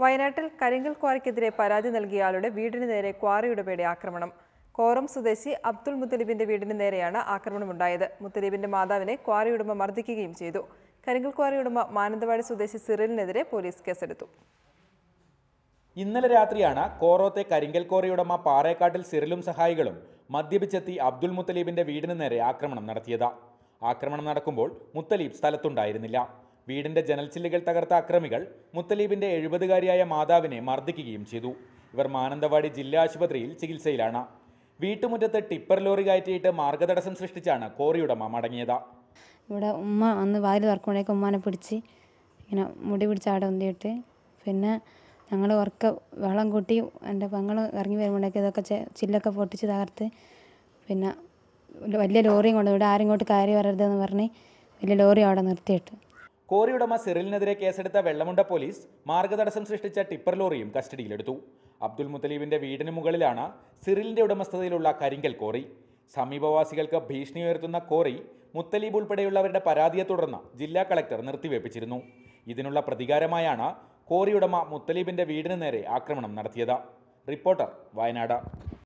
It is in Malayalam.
വയനാട്ടിൽ കരിങ്കൽ ക്വാറിക്കെതിരെ പരാതി നൽകിയ ആളുടെ വീടിന് നേരെ ക്വാറിയുടമയുടെ ആക്രമണം കോറം സ്വദേശി അബ്ദുൾ മുത്തലിബിന്റെ വീടിന് നേരെയാണ് ആക്രമണമുണ്ടായത് മുത്തലിബിന്റെ മാതാവിനെ ക്വാറി ഉടമ മർദ്ദിക്കുകയും ചെയ്തു കരിങ്കൽ ക്വാറി ഉടമ മാനന്തവാടി സ്വദേശി സിറിലിനെതിരെ പോലീസ് കേസെടുത്തു ഇന്നലെ രാത്രിയാണ് കോറോത്തെ കരിങ്കൽ കോറിയുടമ പാറേക്കാട്ടിൽ സിറിലും സഹായികളും മദ്യപിച്ചെത്തി അബ്ദുൽ മുത്തലീബിന്റെ വീടിന് നേരെ ആക്രമണം നടത്തിയത് ആക്രമണം നടക്കുമ്പോൾ മുത്തലീബ് സ്ഥലത്തുണ്ടായിരുന്നില്ല വീടിന്റെ ജനൽച്ചില്ലുകൾ തകർത്ത അക്രമികൾ മുത്തലീബിന്റെ എഴുപതുകാരിയായ മാതാവിനെ മർദ്ദിക്കുകയും ചെയ്തു ഇവർ മാനന്തവാടി ജില്ലാ ആശുപത്രിയിൽ ചികിത്സയിലാണ് വീട്ടുമുറ്റത്ത് ടിപ്പർ ലോറി കയറ്റിയിട്ട് മാർഗതടസ്സം സൃഷ്ടിച്ചാണ് കോറിയുടമ മടങ്ങിയത് ഇവിടെ ഉമ്മ വന്ന് വാതിൽ തുറക്കുമ്പോഴേക്കും ഉമ്മാനെ പിടിച്ച് ഇങ്ങനെ മുടി പിടിച്ച് അവിടെ ഉന്തിയിട്ട് പിന്നെ ഞങ്ങൾ ഉറക്ക വെള്ളം കൂട്ടി എൻ്റെ പെങ്ങൾ ഇറങ്ങി വരുമ്പോഴേക്ക് ഇതൊക്കെ ചെ- ചില്ലൊക്കെ പൊട്ടിച്ച് തകർത്ത് പിന്നെ ഒരു വലിയ ലോറിയും കൊണ്ട് ഇവിടെ ആരും ഇങ്ങോട്ട് കയറി വരരുതെന്ന് പറഞ്ഞ് വലിയ ലോറി അവിടെ നിർത്തിയിട്ട് കോറിയുടമ സിറിലിനെതിരെ കേസെടുത്ത വെള്ളമുണ്ട പോലീസ് മാർഗതടസ്സം സൃഷ്ടിച്ച ടിപ്പർ ലോറിയും കസ്റ്റഡിയിലെടുത്തു അബ്ദുൽ മുത്തലീബിന്റെ വീടിന് മുകളിലാണ് സിറിലിന്റെ ഉടമസ്ഥതയിലുള്ള കരിങ്കൽ കോറി സമീപവാസികൾക്ക് ഭീഷണി ഉയർത്തുന്ന കോറി മുത്തലീബ് ഉൾപ്പെടെയുള്ളവരുടെ പരാതിയെ തുടർന്ന് ജില്ലാ കളക്ടർ നിർത്തിവെപ്പിച്ചിരുന്നു ഇതിനുള്ള പ്രതികാരമായാണ് കോറിയുടമ മുത്തലീബിന്റെ വീടിന് നേരെ ആക്രമണം നടത്തിയത് റിപ്പോർട്ടർ വയനാട്